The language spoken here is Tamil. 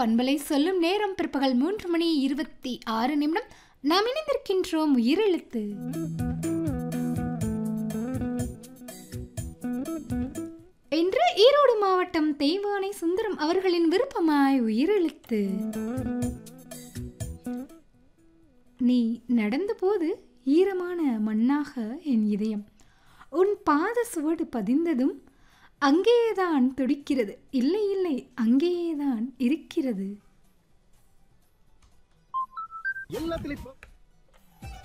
பண்பலை சொல்லும் நேரம் பிற்பகல் மூன்று மணி இருபத்தி ஆறு நிமிடம் நாம் இணைந்திருக்கின்றோம் உயிரெழுத்து இன்று ஈரோடு மாவட்டம் தெய்வானை சுந்தரம் அவர்களின் விருப்பமாய் உயிரெழுத்து நீ நடந்தபோது ஈரமான மண்ணாக என் இதயம் உன் பாத சுவடு பதிந்ததும் அங்கேயேதான் துடிக்கிறது இல்லை இல்லை அங்கேயேதான் இருக்கிறது எல்லாத்துலயும்